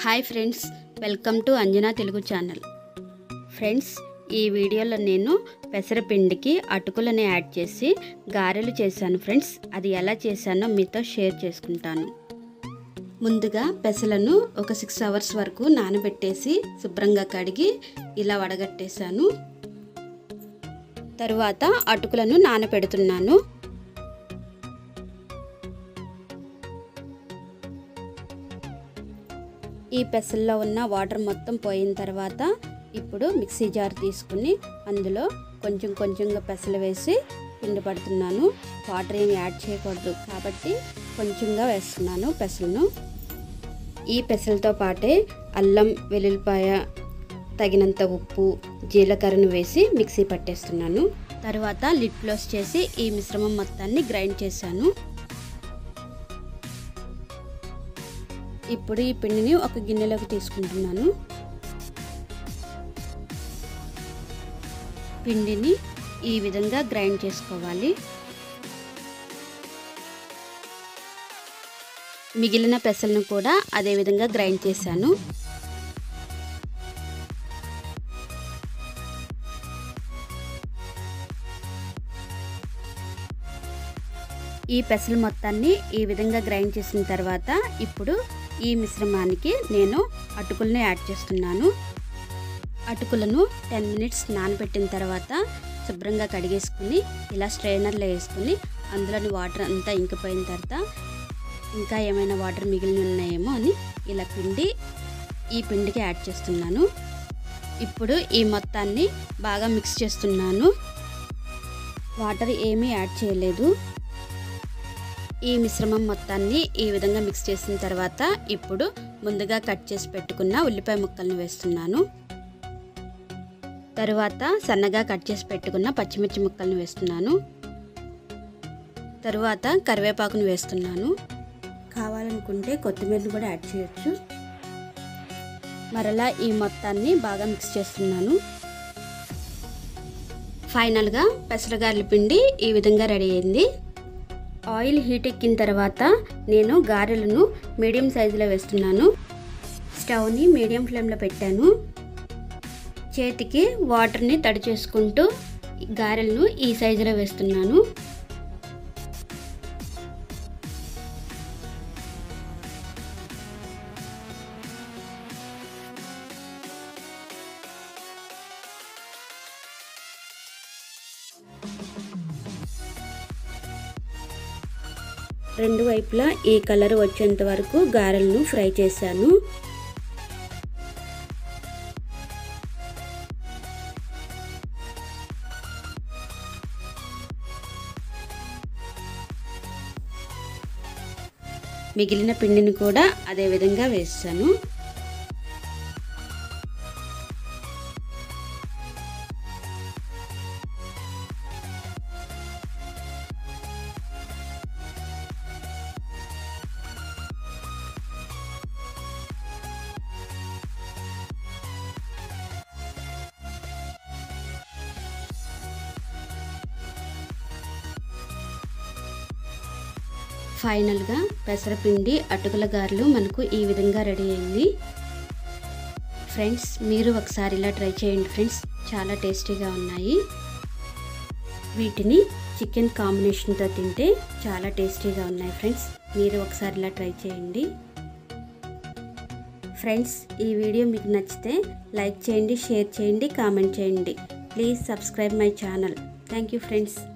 hi friends welcome to Anjana Telugu channel friends ఈ వీడియోలో నేను పెసరపిండికి అటుకులను యాడ్ చేసి గారెలు చేశాను ఫ్రెండ్స్ అది ఎలా చేశానో మీతో షేర్ చేసుకుంటాను ముందుగా పెసలను ఒక సిక్స్ అవర్స్ వరకు నానబెట్టేసి శుభ్రంగా కడిగి ఇలా వడగట్టేశాను తరువాత అటుకులను నానబెడుతున్నాను ఈ పెసల్లో ఉన్న వాటర్ మొత్తం పోయిన తర్వాత ఇప్పుడు మిక్సీ జార్ తీసుకుని అందులో కొంచెం కొంచెంగా పెసలు వేసి పిండి పడుతున్నాను వాటర్ ఏమి యాడ్ చేయకూడదు కాబట్టి కొంచెంగా వేస్తున్నాను పెసలను ఈ పెసలతో పాటే అల్లం వెల్లుల్లిపాయ తగినంత ఉప్పు జీలకర్రను వేసి మిక్సీ పట్టేస్తున్నాను తర్వాత లిడ్ క్లోజ్ చేసి ఈ మిశ్రమం మొత్తాన్ని గ్రైండ్ చేశాను ఇప్పుడు ఈ పిండిని ఒక గిన్నెలోకి తీసుకుంటున్నాను పిండిని ఈ విధంగా గ్రైండ్ చేసుకోవాలి మిగిలిన పెసలను కూడా అదే విధంగా గ్రైండ్ చేశాను ఈ పెసలు మొత్తాన్ని ఈ విధంగా గ్రైండ్ చేసిన తర్వాత ఇప్పుడు ఈ మిశ్రమానికి నేను అటుకులను యాడ్ చేస్తున్నాను అటుకులను టెన్ మినిట్స్ నానబెట్టిన తర్వాత శుభ్రంగా కడిగేసుకుని ఇలా స్ట్రైనర్లో వేసుకుని అందులోని వాటర్ అంతా ఇంకిపోయిన తర్వాత ఇంకా ఏమైనా వాటర్ మిగిలిన ఉన్నాయేమో అని ఇలా పిండి ఈ పిండికి యాడ్ చేస్తున్నాను ఇప్పుడు ఈ మొత్తాన్ని బాగా మిక్స్ చేస్తున్నాను వాటర్ ఏమీ యాడ్ చేయలేదు ఈ మిశ్రమం మొత్తాన్ని ఈ విధంగా మిక్స్ చేసిన తర్వాత ఇప్పుడు ముందుగా కట్ చేసి పెట్టుకున్న ఉల్లిపాయ ముక్కలను వేస్తున్నాను తరువాత సన్నగా కట్ చేసి పెట్టుకున్న పచ్చిమిర్చి ముక్కలను వేస్తున్నాను తరువాత కరివేపాకును వేస్తున్నాను కావాలనుకుంటే కొత్తిమీరను కూడా యాడ్ చేయొచ్చు మరలా ఈ మొత్తాన్ని బాగా మిక్స్ చేస్తున్నాను ఫైనల్గా పెసరగారెల పిండి ఈ విధంగా రెడీ అయింది ఆయిల్ హీట్ ఎక్కిన తర్వాత నేను గారెలను మీడియం సైజులో వేస్తున్నాను స్టవ్ని మీడియం ఫ్లేమ్లో పెట్టాను చేతికి వాటర్ని తడి చేసుకుంటూ గారెలను ఈ సైజులో వేస్తున్నాను రెండు వైపులా ఈ కలర్ వచ్చేంత వరకు గారెలను ఫ్రై చేశాను మిగిలిన పిండిని కూడా అదే విధంగా వేసాను ఫైనల్గా పెసరపిండి అటుకుల గారెలు మనకు ఈ విధంగా రెడీ అయింది ఫ్రెండ్స్ మీరు ఒకసారి ఇలా ట్రై చేయండి ఫ్రెండ్స్ చాలా టేస్టీగా ఉన్నాయి వీటిని చికెన్ కాంబినేషన్తో తింటే చాలా టేస్టీగా ఉన్నాయి ఫ్రెండ్స్ మీరు ఒకసారి ఇలా ట్రై చేయండి ఫ్రెండ్స్ ఈ వీడియో మీకు నచ్చితే లైక్ చేయండి షేర్ చేయండి కామెంట్ చేయండి please subscribe my channel thank you friends